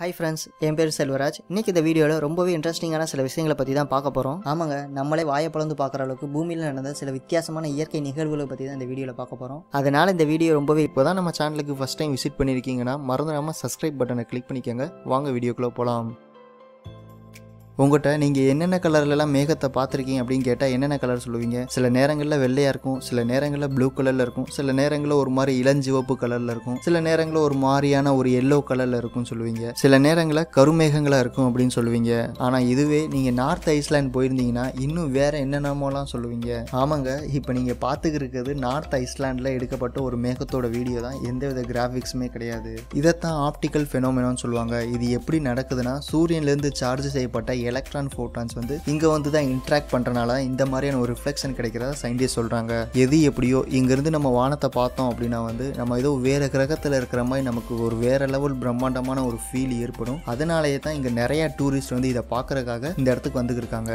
hi friends என் பேர் செல்வராஜ் இன்னைக்கு இந்த வீடியோவில் ரொம்பவே இன்ட்ரெஸ்டிங்கான சில விஷயங்களை பற்றி தான் பார்க்க போகிறோம் ஆமாங்க நம்மளே வாயை பிளந்து பார்க்குற அளவுக்கு பூமியில் நடந்த சில வித்தியாசமான இயற்கை நிகழ்வுகளை பற்றி தான் இந்த வீடியோவில் பார்க்க போகிறோம் அதனால் இந்த வீடியோ ரொம்பவே இப்போ தான் நம்ம சேனலுக்கு ஃபஸ்ட் டைம் விசிட் பண்ணியிருக்கீங்கன்னா மறந்துடாமல் சப்ஸ்கிரைப் பட்டனை கிளிக் பண்ணிக்கோங்க வாங்க வீடியோக்குள்ளே போகலாம் உங்கள்கிட்ட நீங்கள் என்னென்ன கலர்லலாம் மேகத்தை பார்த்துருக்கீங்க அப்படின்னு கேட்டால் என்னென்ன கலர் சொல்லுவீங்க சில நேரங்களில் வெள்ளையாக இருக்கும் சில நேரங்களில் ப்ளூ கலரில் இருக்கும் சில நேரங்களில் ஒரு மாதிரி இளஞ்சிவப்பு கலரில் இருக்கும் சில நேரங்களில் ஒரு மாதிரியான ஒரு எல்லோ கலரில் இருக்கும்னு சொல்லுவீங்க சில நேரங்களில் கருமேகங்களாக இருக்கும் அப்படின்னு சொல்லுவீங்க ஆனால் இதுவே நீங்கள் நார்த் ஐஸ்லாண்ட் போயிருந்தீங்கன்னா இன்னும் வேற என்னென்னமோலாம் சொல்லுவீங்க ஆமாங்க இப்போ நீங்கள் பார்த்துக்கிருக்கிறது நார்த் ஐஸ்லாண்டில் எடுக்கப்பட்ட ஒரு மேகத்தோட வீடியோ தான் எந்தவித கிராஃபிக்ஸுமே கிடையாது இதைத்தான் ஆப்டிக்கல் ஃபெனோமெனான்னு சொல்லுவாங்க இது எப்படி நடக்குதுன்னா சூரியன்லேருந்து சார்ஜ் செய்யப்பட்ட எலக்ட்ரான் ஃபோட்டான்ஸ் வந்து இங்கே வந்து தான் இன்ட்ராக்ட் பண்ணுறனால இந்த மாதிரியான ஒரு ரிஃப்ளெக்ஷன் கிடைக்கிறதா சயின்டிஸ்ட் சொல்கிறாங்க எது எப்படியோ இங்கேருந்து நம்ம வானத்தை பார்த்தோம் அப்படின்னா வந்து நம்ம ஏதோ வேறு கிரகத்தில் இருக்கிற மாதிரி நமக்கு ஒரு வேற லெவல் பிரம்மாண்டமான ஒரு ஃபீல் ஏற்படும் அதனாலேயே தான் இங்கே நிறையா டூரிஸ்ட் வந்து இதை பார்க்கறதுக்காக இந்த இடத்துக்கு வந்துருக்காங்க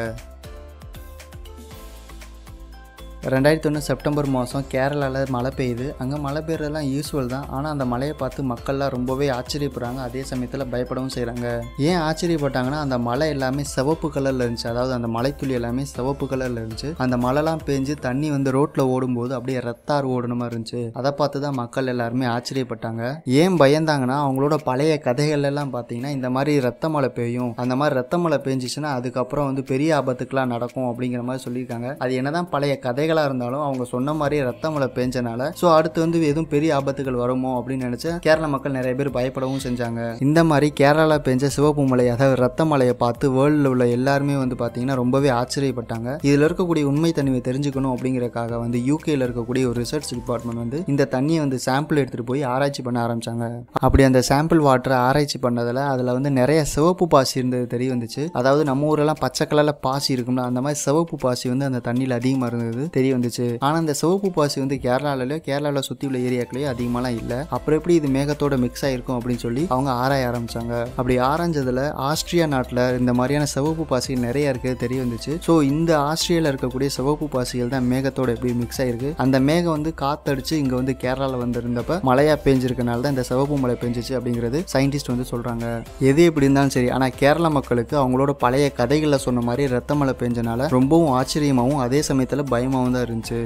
ரெண்டாயிரத்தி ஒன்று செப்டம்பர் மாதம் கேரளாவில் மழை பெய்யுது அங்கே மழை பெய்யறதெல்லாம் யூஸ்வல் தான் ஆனால் அந்த மழையை பார்த்து மக்கள்லாம் ரொம்பவே ஆச்சரியப்படுறாங்க அதே சமயத்தில் பயப்படவும் செய்கிறாங்க ஏன் ஆச்சரியப்பட்டாங்கன்னா அந்த மழை எல்லாமே சிவப்பு கலரில் இருந்துச்சு அதாவது அந்த மலைத்துளி எல்லாமே சிவப்பு கலரில் இருந்துச்சு அந்த மழைலாம் பெஞ்சு தண்ணி வந்து ரோட்டில் ஓடும்போது அப்படியே ரத்தார் ஓடுன மாதிரி இருந்துச்சு அதை பார்த்து தான் மக்கள் எல்லாருமே ஆச்சரியப்பட்டாங்க ஏன் பயந்தாங்கன்னா அவங்களோட பழைய கதைகள் எல்லாம் பார்த்தீங்கன்னா இந்த மாதிரி ரத்த மழை பெய்யும் அந்த மாதிரி ரத்த மழை பெஞ்சிச்சுன்னா அதுக்கப்புறம் வந்து பெரிய ஆபத்துக்கெல்லாம் நடக்கும் அப்படிங்கிற மாதிரி சொல்லியிருக்காங்க அது என்னதான் பழைய கதைகளாக இருந்தாலும் அவங்க சொன்ன மாதிரி ரத்த மழை பெஞ்சனால ஸோ அடுத்து வந்து எதுவும் பெரிய ஆபத்துகள் வருமோ அப்படின்னு நினைச்சு கேரள மக்கள் நிறைய பேர் பயப்படவும் செஞ்சாங்க இந்த மாதிரி கேரளாவில் பெஞ்ச சிவப்பு மலை அதாவது ரத்த மலையை பார்த்து வேர்ல்டில் உள்ள எல்லாருமே வந்து பார்த்தீங்கன்னா ரொம்பவே ஆச்சரியப்பட்டாங்க இதில் இருக்கக்கூடிய உண்மை தன்மையை தெரிஞ்சுக்கணும் அப்படிங்கறக்காக வந்து யூகேல இருக்கக்கூடிய ஒரு ரிசர்ச் டிபார்ட்மெண்ட் வந்து இந்த தண்ணியை வந்து சாம்பிள் எடுத்துட்டு போய் ஆராய்ச்சி பண்ண ஆரம்பிச்சாங்க அப்படி அந்த சாம்பிள் வாட்டரை ஆராய்ச்சி பண்ணதில் அதில் வந்து நிறைய சிவப்பு பாசி இருந்தது தெரிய வந்துச்சு அதாவது நம்ம ஊரெல்லாம் பச்சை கலரில் பாசி இருக்கும்ல அந்த மாதிரி சிவப்பு பாசி வந்து அந்த தண்ணியில் அதிகமாக இருந்தது தெரிய வந்துச்சு ஆனால் அந்த சிவப்பு பாசி வந்து கேரளாவிலயோ கேரளாவில் சுற்றி உள்ள ஏரியாக்களையோ அதிகமாலாம் இல்லை அப்புறம் எப்படி இது மேகத்தோட மிக்ஸ் ஆயிருக்கும் அப்படின்னு சொல்லி அவங்க ஆராய ஆரம்பிச்சாங்க அப்படி ஆராய்ஞ்சதுல ஆஸ்திரியா நாட்டில் இந்த மாதிரியான சிவப்பு பாசிகள் நிறைய இருக்குது தெரிய வந்துச்சு ஸோ இந்த ஆஸ்திரியாவில் இருக்கக்கூடிய சிவப்பு பாசிகள் தான் மேகத்தோட எப்படி மிக்ஸ் ஆயிருக்கு அந்த மேகம் வந்து காத்தடிச்சு இங்கே வந்து கேரளாவில் வந்திருந்தப்ப மழையா பெஞ்சிருக்கனால தான் இந்த சிவப்பு மழை பெஞ்சிச்சு அப்படிங்கிறது சயின்டிஸ்ட் வந்து சொல்கிறாங்க எது எப்படி இருந்தாலும் சரி ஆனால் கேரளா மக்களுக்கு அவங்களோட பழைய கதைகளில் சொன்ன மாதிரி ரத்த மழை பெஞ்சனால ரொம்பவும் ஆச்சரியமாகவும் அதே சமயத்தில் பயமாகவும் தான் இருந்துச்சு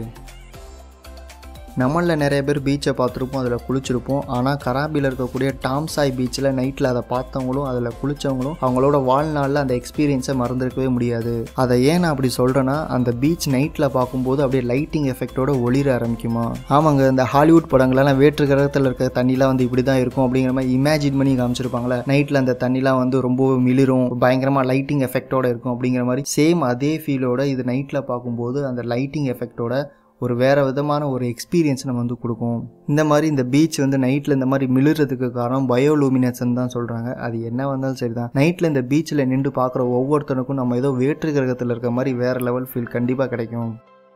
நம்மளில் நிறைய பேர் பீச்சை பார்த்துருப்போம் அதில் குளிச்சிருப்போம் ஆனால் கராபியில் இருக்கக்கூடிய டாம்சாய் பீச்சில் நைட்டில் அதை பார்த்தவங்களும் அதில் குளித்தவங்களும் அவங்களோட வாழ்நாளில் அந்த எக்ஸ்பீரியன்ஸை மறந்துருக்கவே முடியாது அதை ஏன் நான் அப்படி சொல்கிறேன்னா அந்த பீச் நைட்டில் பார்க்கும்போது அப்படியே லைட்டிங் எஃபெக்டோட ஒளிர ஆரம்பிக்குமா ஆமாங்க இந்த ஹாலிவுட் படங்களெல்லாம் வேற்று கிரகத்தில் இருக்க தண்ணிலாம் வந்து இப்படி தான் இருக்கும் அப்படிங்கிற மாதிரி இமேஜின் பண்ணி காமிச்சிருப்பாங்களே நைட்டில் அந்த தண்ணிலாம் வந்து ரொம்ப மிளிரும் பயங்கரமாக லைட்டிங் எஃபெக்டோட இருக்கும் அப்படிங்கிற மாதிரி சேம் அதே ஃபீலோட இது நைட்டில் பார்க்கும்போது அந்த லைட்டிங் எஃபெக்டோட ஒரு வேறு விதமான ஒரு எக்ஸ்பீரியன்ஸ் நம்ம வந்து கொடுக்கும் இந்த மாதிரி இந்த பீச் வந்து நைட்டில் இந்த மாதிரி மிளுறதுக்கு காரணம் பயோலூமினேஷன் தான் சொல்கிறாங்க அது என்ன வந்தாலும் சரி தான் நைட்டில் இந்த பீச்சில் நின்று பார்க்குற ஒவ்வொருத்தனுக்கும் நம்ம ஏதோ வேற்று கிரகத்தில் இருக்க மாதிரி வேறு லெவல் ஃபீல் கண்டிப்பாக கிடைக்கும்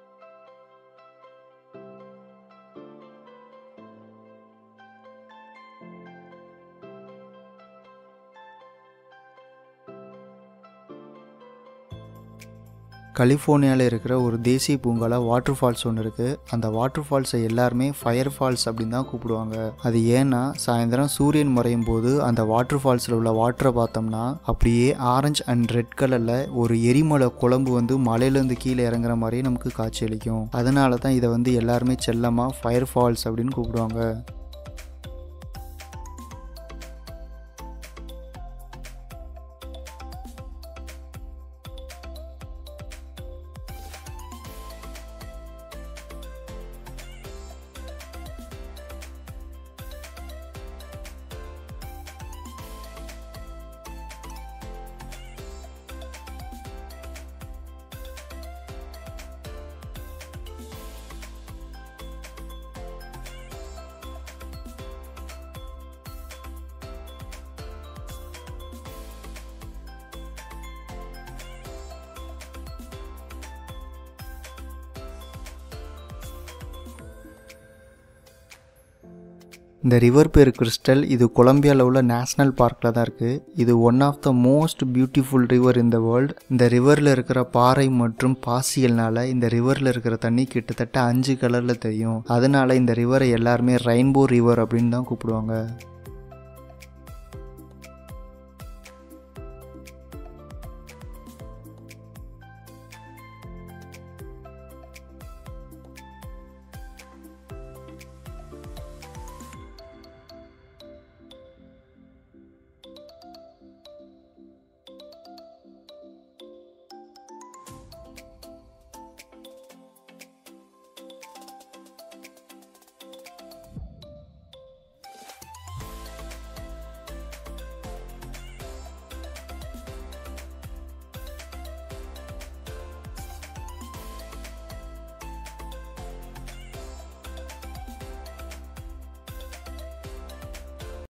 கலிஃபோர்னியாவில் இருக்கிற ஒரு தேசிய பூங்காவில் வாட்டர் ஃபால்ஸ் ஒன்று இருக்குது அந்த வாட்டர் ஃபால்ஸை எல்லாருமே ஃபயர் ஃபால்ஸ் அப்படின்னு தான் கூப்பிடுவாங்க அது ஏன்னா சாயந்தரம் சூரியன் மறையும் போது அந்த வாட்டர் ஃபால்ஸில் உள்ள வாட்டரை பார்த்தோம்னா அப்படியே ஆரஞ்சு அண்ட் ரெட் கலரில் ஒரு எரிமலை குழம்பு வந்து மலையிலேருந்து கீழே இறங்குற மாதிரியே நமக்கு காட்சியளிக்கும் அதனால தான் இதை வந்து எல்லாருமே செல்லமாக ஃபயர் ஃபால்ஸ் அப்படின்னு கூப்பிடுவாங்க இந்த ரிவர் பேர் கிறிஸ்டல் இது கொலம்பியாவில் உள்ள நேஷ்னல் பார்க்கில் தான் இருக்குது இது one of the most beautiful river in the world இந்த ரிவரில் இருக்கிற பாறை மற்றும் பாசிகள்னால இந்த ரிவரில் இருக்கிற தண்ணி கிட்டத்தட்ட அஞ்சு கலரில் தெரியும் அதனால இந்த ரிவரை எல்லாருமே ரெயின்போ ரிவர் அப்படின்னு தான் கூப்பிடுவாங்க